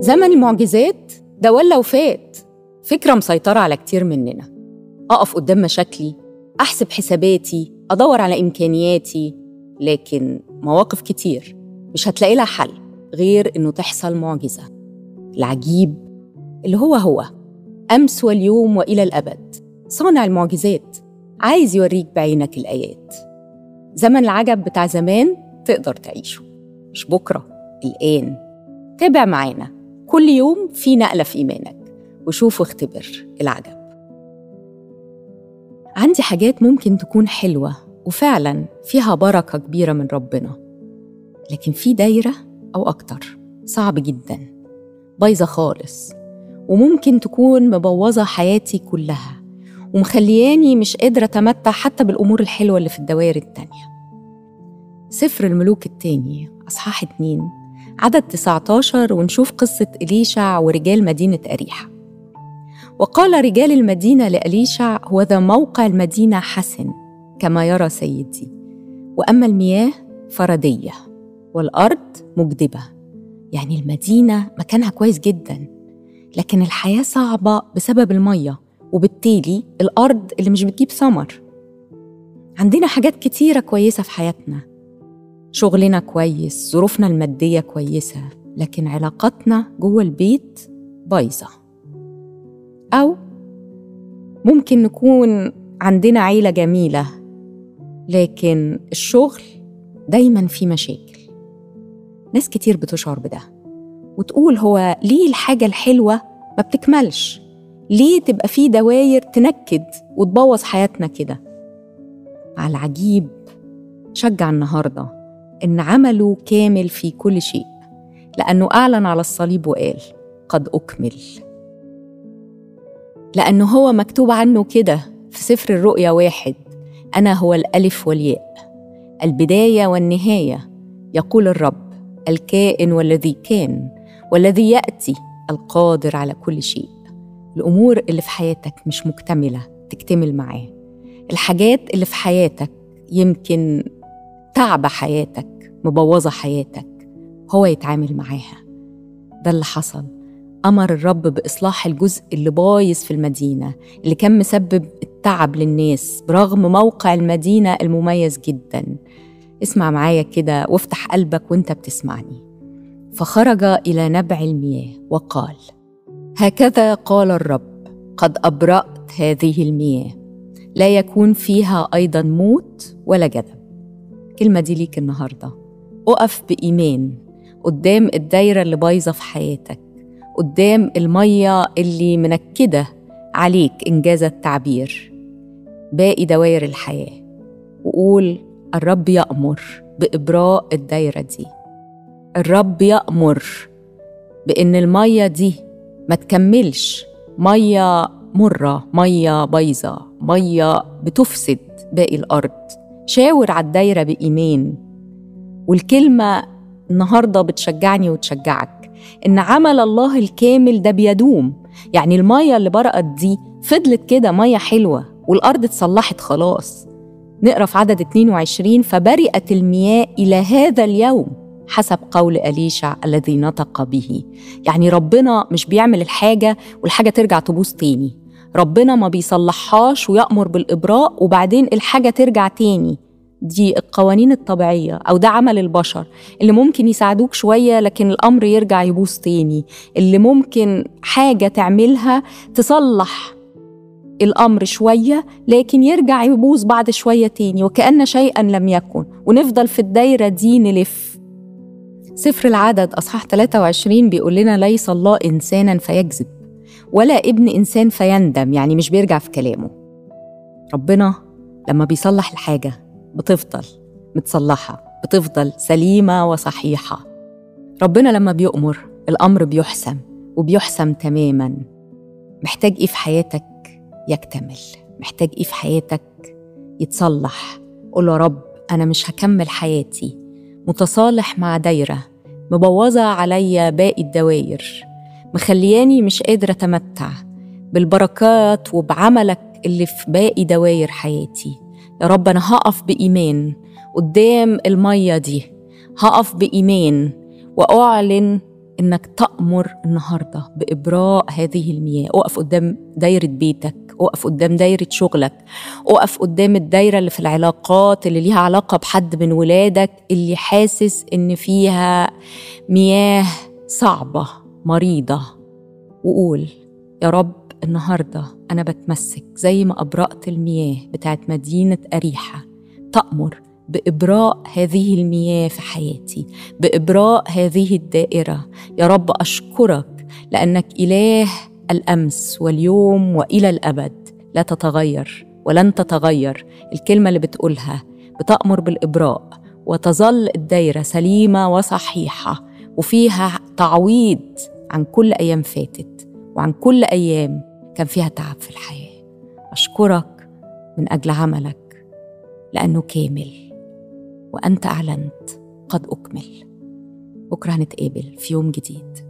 زمن المعجزات ده ولا وفات فكرة مسيطرة على كتير مننا أقف قدام مشاكلي أحسب حساباتي أدور على إمكانياتي لكن مواقف كتير مش هتلاقي لها حل غير إنه تحصل معجزة العجيب اللي هو هو أمس واليوم وإلى الأبد صانع المعجزات عايز يوريك بعينك الآيات زمن العجب بتاع زمان تقدر تعيشه مش بكرة الآن تابع معانا كل يوم في نقلة في إيمانك وشوف واختبر العجب عندي حاجات ممكن تكون حلوة وفعلا فيها بركة كبيرة من ربنا لكن في دايرة أو أكتر صعب جدا بايظة خالص وممكن تكون مبوظة حياتي كلها ومخلياني مش قادرة أتمتع حتى بالأمور الحلوة اللي في الدوائر التانية سفر الملوك التاني أصحاح اتنين عدد 19 ونشوف قصة إليشع ورجال مدينة أريحة وقال رجال المدينة لأليشع هو ذا موقع المدينة حسن كما يرى سيدي وأما المياه فردية والأرض مجدبة يعني المدينة مكانها كويس جدا لكن الحياة صعبة بسبب المية وبالتالي الأرض اللي مش بتجيب ثمر عندنا حاجات كتيرة كويسة في حياتنا شغلنا كويس ظروفنا المادية كويسة لكن علاقاتنا جوه البيت بايظة أو ممكن نكون عندنا عيلة جميلة لكن الشغل دايما في مشاكل ناس كتير بتشعر بده وتقول هو ليه الحاجة الحلوة ما بتكملش ليه تبقى في دواير تنكد وتبوظ حياتنا كده على العجيب شجع النهارده ان عمله كامل في كل شيء لانه اعلن على الصليب وقال قد اكمل لانه هو مكتوب عنه كده في سفر الرؤيا واحد انا هو الالف والياء البدايه والنهايه يقول الرب الكائن والذي كان والذي ياتي القادر على كل شيء الامور اللي في حياتك مش مكتمله تكتمل معاه الحاجات اللي في حياتك يمكن تعب حياتك مبوظه حياتك هو يتعامل معاها ده اللي حصل امر الرب باصلاح الجزء اللي بايظ في المدينه اللي كان مسبب التعب للناس برغم موقع المدينه المميز جدا اسمع معايا كده وافتح قلبك وانت بتسمعني فخرج الى نبع المياه وقال هكذا قال الرب قد ابرات هذه المياه لا يكون فيها ايضا موت ولا جدب الكلمه دي ليك النهارده اقف بايمان قدام الدايره اللي بايظه في حياتك قدام الميه اللي منكده عليك انجاز التعبير باقي دوائر الحياه وقول الرب يامر بابراء الدايره دي الرب يامر بان الميه دي ما تكملش ميه مره ميه بايظه ميه بتفسد باقي الارض شاور على الدايره بايمان والكلمه النهارده بتشجعني وتشجعك ان عمل الله الكامل ده بيدوم يعني الميه اللي برقت دي فضلت كده ميه حلوه والارض اتصلحت خلاص نقرا في عدد 22 فبرئت المياه الى هذا اليوم حسب قول أليشع الذي نطق به يعني ربنا مش بيعمل الحاجة والحاجة ترجع تبوظ تاني ربنا ما بيصلحهاش ويأمر بالإبراء وبعدين الحاجة ترجع تاني دي القوانين الطبيعية أو ده عمل البشر اللي ممكن يساعدوك شوية لكن الأمر يرجع يبوظ تاني اللي ممكن حاجة تعملها تصلح الأمر شوية لكن يرجع يبوظ بعد شوية تاني وكأن شيئا لم يكن ونفضل في الدايرة دي نلف سفر العدد أصحاح 23 بيقول لنا ليس الله إنسانا فيكذب ولا ابن إنسان فيندم يعني مش بيرجع في كلامه ربنا لما بيصلح الحاجة بتفضل متصلحة بتفضل سليمة وصحيحة ربنا لما بيؤمر الأمر بيحسم وبيحسم تماما محتاج إيه في حياتك يكتمل محتاج إيه في حياتك يتصلح قول يا رب أنا مش هكمل حياتي متصالح مع دايرة مبوظة عليا باقي الدواير مخلياني مش قادرة أتمتع بالبركات وبعملك اللي في باقي دواير حياتي يا رب أنا هقف بإيمان قدام المية دي هقف بإيمان وأعلن انك تأمر النهارده بإبراء هذه المياه، اقف قدام دايرة بيتك، اقف قدام دايرة شغلك، اقف قدام الدايرة اللي في العلاقات اللي ليها علاقة بحد من ولادك اللي حاسس ان فيها مياه صعبة مريضة وقول يا رب النهارده انا بتمسك زي ما ابرأت المياه بتاعت مدينة أريحة تأمر بإبراء هذه المياه في حياتي بإبراء هذه الدائرة يا رب أشكرك لأنك إله الأمس واليوم وإلى الأبد لا تتغير ولن تتغير الكلمة اللي بتقولها بتأمر بالإبراء وتظل الدايرة سليمة وصحيحة وفيها تعويض عن كل أيام فاتت وعن كل أيام كان فيها تعب في الحياة أشكرك من أجل عملك لأنه كامل وأنت أعلنت قد أكمل بكرة هنتقابل في يوم جديد